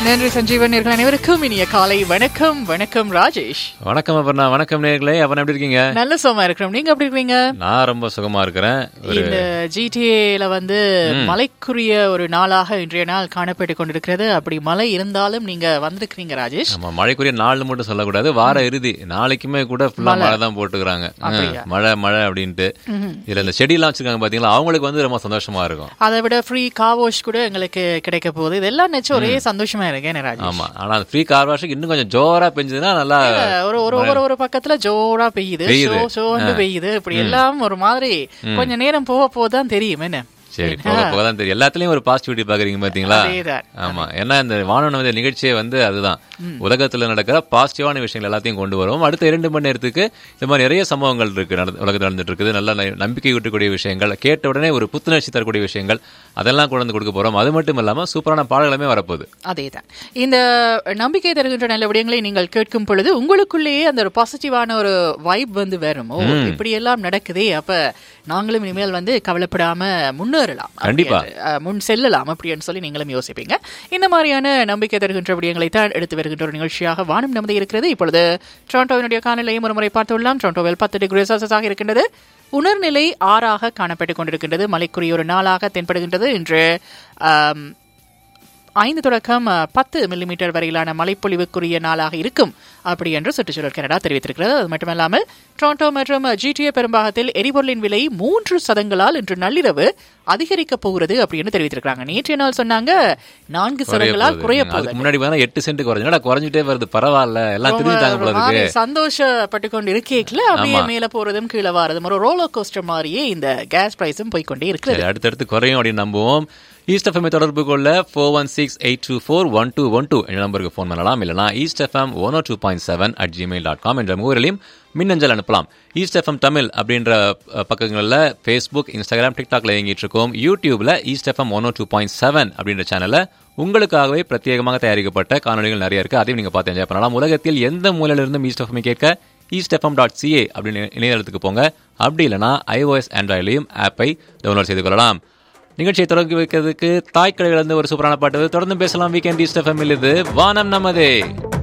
நன்றி சஞ்சீவன் நேர்கள் அனைவருக்கும் இனிய காலை வணக்கம் வணக்கம் ராஜேஷ் வணக்கம் அபர்ணா வணக்கம் நேர்களே அவன் எப்படி இருக்கீங்க நல்ல சுகமா இருக்கிறோம் நீங்க எப்படி இருக்கீங்க நான் ரொம்ப சுகமா இருக்கிறேன் ஒரு இந்த ஜிடிஏல வந்து மலைக்குரிய ஒரு நாளாக இன்றைய நாள் காணப்பட்டு கொண்டிருக்கிறது அப்படி மழை இருந்தாலும் நீங்க வந்திருக்கிறீங்க ராஜேஷ் நம்ம மழைக்குரிய நாள் மட்டும் சொல்லக்கூடாது வார இறுதி நாளைக்குமே கூட ஃபுல்லா மழை தான் போட்டுக்கிறாங்க அப்படியா? ம், மழை மழை அப்படின்ட்டு இதுல இந்த செடியெல்லாம் வச்சிருக்காங்க பாத்தீங்களா அவங்களுக்கு வந்து ரொம்ப சந்தோஷமா இருக்கும் அதை விட ஃப்ரீ கார் வாஷ் கூட எங்களுக்கு கிடைக்க போகுது இதெல்லாம் நினைச்சு ஒரே சந்தோஷமா இருக்கேன் ராஜேஷ் ஆமா ஆனா அந்த ஃப்ரீ கார் வாஷுக்கு இன்னும் கொஞ்சம் ஜோரா பெஞ்சதுன்னா நல்லா ஒரு ஒரு ஒரு ஒரு பக்கத்துல ஜோரா பெய்யுது பெய்யுது. ஷோ ஷோன்னு பெய்யுது இப்படி எல்லாம் ஒரு மாதிரி கொஞ்ச நேரம் போக போதான் தெரியும் என்ன சரி போக போக தான் தெரியும் எல்லாத்துலயும் ஒரு பாசிட்டிவிட்டி பாக்குறீங்க பாத்தீங்களா அதேதான். ஆமா ஏன்னா இந்த வானொலி வந்து நிகழ்ச்சியே வந்து அதுதான் உலகத்துல நடக்கிற பாசிட்டிவான விஷயங்கள் எல்லாத்தையும் கொண்டு வரும் அடுத்த இரண்டு மணி நேரத்துக்கு இந்த மாதிரி நிறைய சம்பவங்கள் இருக்கு நடந்து- உலகத்துல நடந்துட்டு இருக்குது நல்ல ந- நம்பிக்கை ஊட்டக்கூடிய விஷயங்கள் கேட்ட உடனே ஒரு புத்துணர்ச்சி தரக்கூடிய விஷயங்கள் அதெல்லாம் கொண்டு வந்து கொடுக்க போறோம் அது மட்டும் இல்லாம சூப்பரான பாடல்களுமே வரப்போகுது அதேதான் இந்த நம்பிக்கை தருகின்ற நல்ல விடயங்களை நீங்கள் கேட்கும் பொழுது உங்களுக்குள்ளேயே அந்த ஒரு பாசிட்டிவான ஒரு வைப் வந்து வரும் ஓ இப்படி எல்லாம் நடக்குதே அப்ப நாங்களும் இனிமேல் வந்து கவலைப்படாம முன்னேறலாம் கண்டிப்பா. அப்படி என்று, அஹ், முன் செல்லலாம் அப்படின்னு சொல்லி நீங்களும் யோசிப்பீங்க இந்த மாதிரியான நம்பிக்கை தருகின்ற விடயங்களை தான் எடுத்து வருகின்ற ஒரு நிகழ்ச்சியாக வானம் நமது இருக்கிறது இப்பொழுது டொரண்டோவினுடைய காலநிலையும் ஒரு முறை பார்த்துள்ளலாம் டொரண்டோவில் பத்து டிகிரி செல்சியஸாக இருக்கின்றது உணர்நிலை ஆறாக காணப்பட்டுக் கொண்டிருக்கின்றது மலைக்குரிய ஒரு நாளாக தென்படுகின்றது இன்று ஆம், ஐந்து தொடக்கம் அஹ், பத்து மில்லிமீட்டர் வரையிலான மழைப்பொழிவுக்குரிய நாளாக இருக்கும் அப்படி என்று சுற்றுச்சூழல் கனடா தெரிவித்திருக்கிறது அது மட்டுமல்லாமல் டொரண்டோ மற்றும் ஜிடிஏ பெரும்பாகத்தில் எரிபொருளின் விலை மூன்று சதங்களால் இன்று நள்ளிரவு அதிகரிக்க போகிறது அப்படின்னு தெரிவித்திருக்காங்க நேற்றைய நாள் சொன்னாங்க நான்கு சதங்களால் குறைய ம், போகுது அதுக்கு முன்னாடி பார்த்தா எட்டு சென்ட் குறைஞ்சு என்னடா குறைஞ்சிட்டே வருது பரவாயில்ல எல்லாம் திரும்பிட்டாங்க போல ஒரு இருக்கு மாதிரி சந்தோஷப்பட்டு கொண்டு இருக்கேக்கல அப்படியே மேல போறதும் கீழே வாரதும் ஒரு ரோலோ கோஸ்டர் மாதிரியே இந்த கேஸ் பிரைஸும் போய்க்கொண்டே இருக்கிறது சரி அடுத்தடுத்து குறையும் அப்படின்னு நம்புவோம் ஈஸ்ட் எஃப்எம் தொடர்பு கொள்ள four one six eight two four one two one two என்ற நம்பருக்கு ஃபோன் பண்ணலாம் இல்லைனா east FM one two point seven at Gmail dot com என்ற முகவரிலையும் மின்னஞ்சல் அனுப்பலாம் ஈஸ்ட் எஃப்எம் தமிழ் அப்படின்ற அஹ், பக்கங்களில் ஃபேஸ்புக் இன்ஸ்டாகிராம் டிக்டாக்ல இயங்கிட்டு இருக்கோம் யூடியூப்ல east FM one two point seven அப்படின்ற சேனல்ல உங்களுக்காகவே பிரத்யேகமாக தயாரிக்கப்பட்ட காணொலிகள் நிறைய இருக்கு அதையும் நீங்க பார்த்து என்ஜாய் பண்ணலாம் உலகத்தில் எந்த மூலையிலிருந்தும் ஈஸ்ட் எஃப்எம் கேட்க ஈஸ்ட் எஃப்எம் டாட் சிஏ அப்படின்னு இணையதளத்துக்கு போங்க அப்படி இல்லைனா ஐஓஎஸ் ஆண்ட்ராய்ட்லையும் ஆப்பை டவுன்லோட் செய்து கொள்ளலாம் நிகழ்ச்சியை தொடங்கி வைக்கிறதுக்கு தாய்க்கடையிலிருந்து ஒரு சூப்பரான பாட்டு தொடர்ந்து பேசலாம் வீக்கெண்ட் ஈஸ்ட் எஃப்எம் இது வானம் நமதே